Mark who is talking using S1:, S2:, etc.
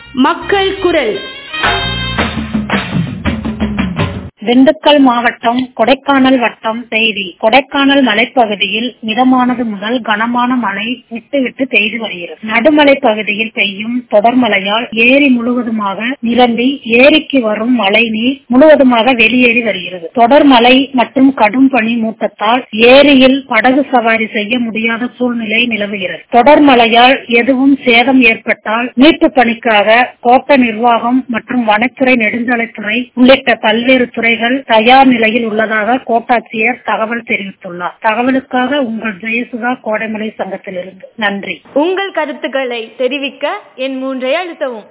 S1: மக்கள் குரல்
S2: திண்டுக்கல் மாவட்டம் கொடைக்கானல் வட்டம் செய்தி கொடைக்கானல் மலைப்பகுதியில் மிதமானது முதல் கனமான மழை விட்டு விட்டு பெய்து வருகிறது நடுமலை பகுதியில் பெய்யும் தொடர் மழையால் ஏரி முழுவதுமாக நிரம்பி ஏரிக்கு வரும் மழை நீர் முழுவதுமாக வெளியேறி வருகிறது தொடர் மழை மற்றும் கடும் பனி மூட்டத்தால் ஏரியில் படகு சவாரி செய்ய முடியாத சூழ்நிலை நிலவுகிறது தொடர் மழையால் எதுவும் சேதம் ஏற்பட்டால் மீட்பு பணிக்காக கோட்ட நிர்வாகம் மற்றும் வனத்துறை நெடுஞ்சாலைத்துறை உள்ளிட்ட பல்வேறு துறைகள் தயார் நிலையில் உள்ளதாக கோட்டாட்சியர் தகவல் தெரிவித்துள்ளார் தகவலுக்காக உங்கள் ஜெயசுதா கோடைமலை சங்கத்திலிருந்து நன்றி
S1: உங்கள் கருத்துக்களை தெரிவிக்க என் மூன்றை அழுத்தவும்